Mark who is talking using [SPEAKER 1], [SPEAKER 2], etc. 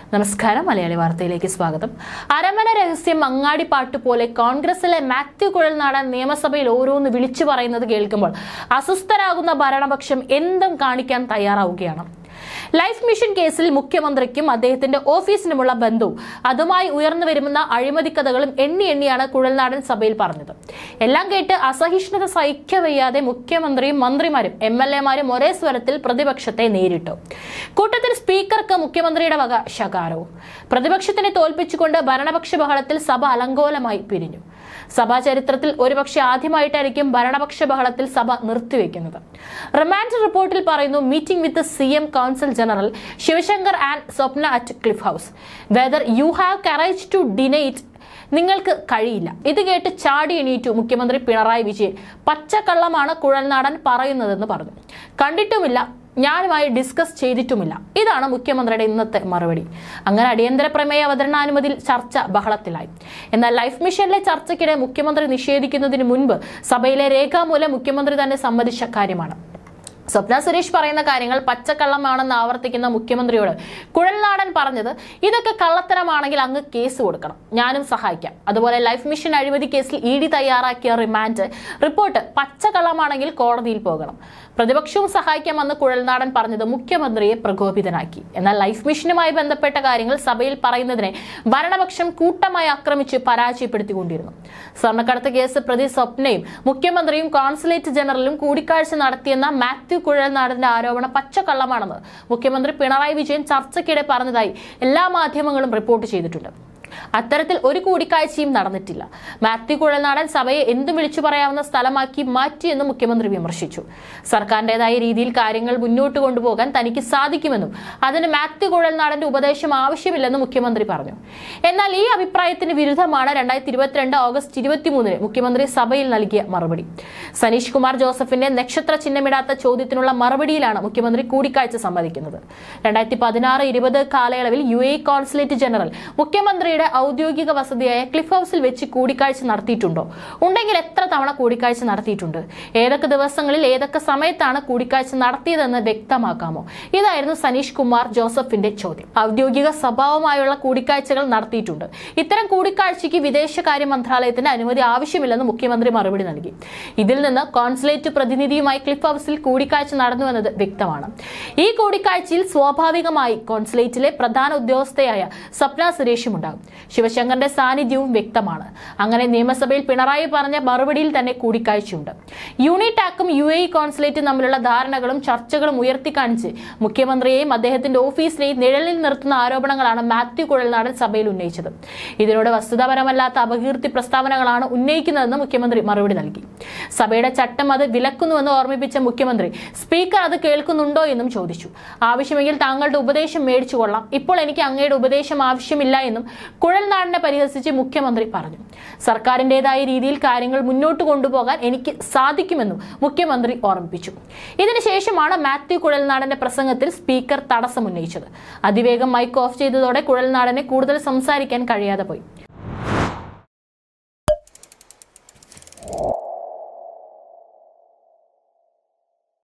[SPEAKER 1] നമസ്കാരം മലയാളി വാർത്തയിലേക്ക് സ്വാഗതം അരമന രഹസ്യം അങ്ങാടിപ്പാട്ട് പോലെ കോൺഗ്രസിലെ മാത്യു കുഴൽനാടൻ നിയമസഭയിൽ ഓരോന്ന് വിളിച്ചു പറയുന്നത് കേൾക്കുമ്പോൾ അസ്വസ്ഥരാകുന്ന ഭരണപക്ഷം എന്തും കാണിക്കാൻ തയ്യാറാവുകയാണ് ലൈഫ് മിഷൻ കേസിൽ മുഖ്യമന്ത്രിക്കും അദ്ദേഹത്തിന്റെ ഓഫീസിനുമുള്ള ബന്ധവും അതുമായി ഉയർന്നു വരുന്ന അഴിമതി കഥകളും എണ്ണി എണ്ണിയാണ് കുഴൽനാടൻ സഭയിൽ പറഞ്ഞത് എല്ലാം കേട്ട് അസഹിഷ്ണുത സഹിക്കവയ്യാതെ മുഖ്യമന്ത്രിയും മന്ത്രിമാരും എം എൽ എമാരും ഒരേ സ്വരത്തിൽ പ്രതിപക്ഷത്തെ നേരിട്ടു കൂട്ടത്തിൽ സ്പീക്കർക്ക് മുഖ്യമന്ത്രിയുടെ വക ശകാരവും പ്രതിപക്ഷത്തിനെ തോൽപ്പിച്ചുകൊണ്ട് ഭരണപക്ഷ ബഹളത്തിൽ സഭ അലങ്കോലമായി പിരിഞ്ഞു സഭാ ചരിത്രത്തിൽ ഒരുപക്ഷെ ആദ്യമായിട്ടായിരിക്കും ഭരണപക്ഷ ബഹളത്തിൽ സഭ നിർത്തിവെക്കുന്നത് റിമാൻഡ് റിപ്പോർട്ടിൽ പറയുന്നു meeting with C M consul general Sivasankar and Swapna at Cliff House whether you have courage to deny it നിങ്ങൾക്ക് കഴിയില്ല ഇത് കേട്ട് ചാടി എണീറ്റു മുഖ്യമന്ത്രി പിണറായി വിജയൻ പച്ചക്കള്ളമാണ് കുഴൽനാടൻ പറയുന്നതെന്ന് പറഞ്ഞു കണ്ടിട്ടുമില്ല ഞാനുമായി ഡിസ്കസ് ചെയ്തിട്ടുമില്ല ഇതാണ് മുഖ്യമന്ത്രിയുടെ ഇന്നത്തെ മറുപടി അങ്ങനെ അടിയന്തര പ്രമേയ അവതരണാനുമതിയിൽ ചർച്ച ബഹളത്തിലായി എന്നാൽ ലൈഫ് മിഷനിലെ ചർച്ചയ്ക്കിടെ മുഖ്യമന്ത്രി നിഷേധിക്കുന്നതിന് മുൻപ് സഭയിലെ രേഖാമൂലം മുഖ്യമന്ത്രി തന്നെ സമ്മതിച്ച കാര്യമാണ് സ്വപ്ന സുരേഷ് പറയുന്ന കാര്യങ്ങൾ പച്ചക്കള്ളമാണെന്ന് ആവർത്തിക്കുന്ന മുഖ്യമന്ത്രിയോട് കുഴൽനാടൻ പറഞ്ഞത് ഇതൊക്കെ കള്ളത്തരമാണെങ്കിൽ അങ്ങ് കേസ് കൊടുക്കണം ഞാനും സഹായിക്കാം അതുപോലെ ലൈഫ് മിഷൻ അഴിമതി കേസിൽ ഇ ഡി തയ്യാറാക്കിയ റിമാൻഡ് റിപ്പോർട്ട് പച്ചക്കള്ളമാണെങ്കിൽ കോടതിയിൽ പോകണം പ്രതിപക്ഷവും സഹായിക്കാമെന്ന് കുഴൽനാടൻ പറഞ്ഞത് മുഖ്യമന്ത്രിയെ പ്രകോപിതനാക്കി എന്നാൽ ലൈഫ് മിഷനുമായി ബന്ധപ്പെട്ട കാര്യങ്ങൾ സഭയിൽ പറയുന്നതിനെ ഭരണപക്ഷം കൂട്ടമായി ആക്രമിച്ച് പരാജയപ്പെടുത്തിക്കൊണ്ടിരുന്നു സ്വർണ്ണക്കടത്ത് കേസ് പ്രതി സ്വപ്നയും മുഖ്യമന്ത്രിയും കോൺസുലേറ്റ് ജനറലും കൂടിക്കാഴ്ച നടത്തിയെന്ന മാത്യു കുഴൽനാടന്റെ ആരോപണം പച്ചക്കള്ളമാണെന്ന് മുഖ്യമന്ത്രി പിണറായി വിജയൻ ചർച്ചയ്ക്കിടെ പറഞ്ഞതായി എല്ലാ മാധ്യമങ്ങളും റിപ്പോർട്ട് ചെയ്തിട്ടുണ്ട് അത്തരത്തിൽ ഒരു കൂടിക്കാഴ്ചയും നടന്നിട്ടില്ല മാത്യു കുഴൽനാടൻ സഭയെ എന്തും വിളിച്ചു പറയാവുന്ന സ്ഥലമാക്കി മാറ്റിയെന്ന് മുഖ്യമന്ത്രി വിമർശിച്ചു സർക്കാരിന്റേതായ രീതിയിൽ കാര്യങ്ങൾ മുന്നോട്ട് കൊണ്ടുപോകാൻ തനിക്ക് സാധിക്കുമെന്നും അതിന് മാത്യു കുഴൽനാടന്റെ ഉപദേശം ആവശ്യമില്ലെന്ന് മുഖ്യമന്ത്രി പറഞ്ഞു എന്നാൽ ഈ അഭിപ്രായത്തിന് വിരുദ്ധമാണ് രണ്ടായിരത്തി ഇരുപത്തിരണ്ട് ഓഗസ്റ്റ് ഇരുപത്തിമൂന്നിന് മുഖ്യമന്ത്രി സഭയിൽ നൽകിയ മറുപടി സനീഷ് കുമാർ ജോസഫിന്റെ നക്ഷത്ര ചിഹ്നമിടാത്ത ചോദ്യത്തിനുള്ള മറുപടിയിലാണ് മുഖ്യമന്ത്രി കൂടിക്കാഴ്ച സമ്മതിക്കുന്നത് രണ്ടായിരത്തി പതിനാറ് ഇരുപത് കാലയളവിൽ യു എ കോൺസുലേറ്റ് ജനറൽ മുഖ്യമന്ത്രിയുടെ ഔദ്യോഗിക വസതിയായ ക്ലിഫ് ഹൗസിൽ വെച്ച് കൂടിക്കാഴ്ച നടത്തിയിട്ടുണ്ടോ ഉണ്ടെങ്കിൽ എത്ര തവണ കൂടിക്കാഴ്ച നടത്തിയിട്ടുണ്ട് ഏതൊക്കെ ദിവസങ്ങളിൽ ഏതൊക്കെ സമയത്താണ് കൂടിക്കാഴ്ച നടത്തിയതെന്ന് വ്യക്തമാക്കാമോ ഇതായിരുന്നു സനീഷ് കുമാർ ജോസഫിന്റെ ചോദ്യം ഔദ്യോഗിക സ്വഭാവമായുള്ള കൂടിക്കാഴ്ചകൾ നടത്തിയിട്ടുണ്ട് ഇത്തരം കൂടിക്കാഴ്ചയ്ക്ക് വിദേശകാര്യ മന്ത്രാലയത്തിന്റെ അനുമതി ആവശ്യമില്ലെന്ന് മുഖ്യമന്ത്രി മറുപടി നൽകി ഇതിൽ നിന്ന് കോൺസുലേറ്റ് പ്രതിനിധിയുമായി ക്ലിഫ് ഹൗസിൽ കൂടിക്കാഴ്ച നടന്നുവെന്നത് വ്യക്തമാണ് ഈ കൂടിക്കാഴ്ചയിൽ സ്വാഭാവികമായി കോൺസുലേറ്റിലെ പ്രധാന ഉദ്യോഗസ്ഥയായ സ്വപ്ന സുരേഷും ഉണ്ടാകും ശിവശങ്കറിന്റെ സാന്നിധ്യവും വ്യക്തമാണ് അങ്ങനെ നിയമസഭയിൽ പിണറായി പറഞ്ഞ മറുപടിയിൽ തന്നെ കൂടിക്കാഴ്ചയുണ്ട് യൂണിടാക്കും യു എ കോൺസുലേറ്റും തമ്മിലുള്ള ധാരണകളും ചർച്ചകളും ഉയർത്തിക്കാണിച്ച് മുഖ്യമന്ത്രിയെയും അദ്ദേഹത്തിന്റെ ഓഫീസിനെയും നിഴലിൽ നിർത്തുന്ന ആരോപണങ്ങളാണ് മാത്യു കുഴൽനാടൻ സഭയിൽ ഉന്നയിച്ചത് ഇതിനോട് വസ്തുതാപരമല്ലാത്ത അപകീർത്തി പ്രസ്താവനകളാണ് ഉന്നയിക്കുന്നതെന്ന് മുഖ്യമന്ത്രി മറുപടി നൽകി സഭയുടെ ചട്ടം അത് വിലക്കുന്നുവെന്ന് ഓർമ്മിപ്പിച്ച മുഖ്യമന്ത്രി സ്പീക്കർ അത് കേൾക്കുന്നുണ്ടോ എന്നും ചോദിച്ചു ആവശ്യമെങ്കിൽ താങ്കളുടെ ഉപദേശം മേടിച്ചു കൊള്ളാം ഇപ്പോൾ എനിക്ക് അങ്ങയുടെ ഉപദേശം ആവശ്യമില്ല എന്നും കുഴൽനാടിനെ പരിഹസിച്ച് മുഖ്യമന്ത്രി പറഞ്ഞു സർക്കാരിന്റേതായ രീതിയിൽ കാര്യങ്ങൾ മുന്നോട്ട് കൊണ്ടുപോകാൻ എനിക്ക് സാധിക്കുമെന്നും മുഖ്യമന്ത്രി ഓർമ്മിപ്പിച്ചു ഇതിനുശേഷമാണ് മാത്യു കുഴൽനാടന്റെ പ്രസംഗത്തിൽ സ്പീക്കർ തടസ്സമുന്നയിച്ചത് അതിവേഗം മൈക്ക് ഓഫ് ചെയ്തതോടെ കുഴൽനാടനെ കൂടുതൽ സംസാരിക്കാൻ കഴിയാതെ പോയി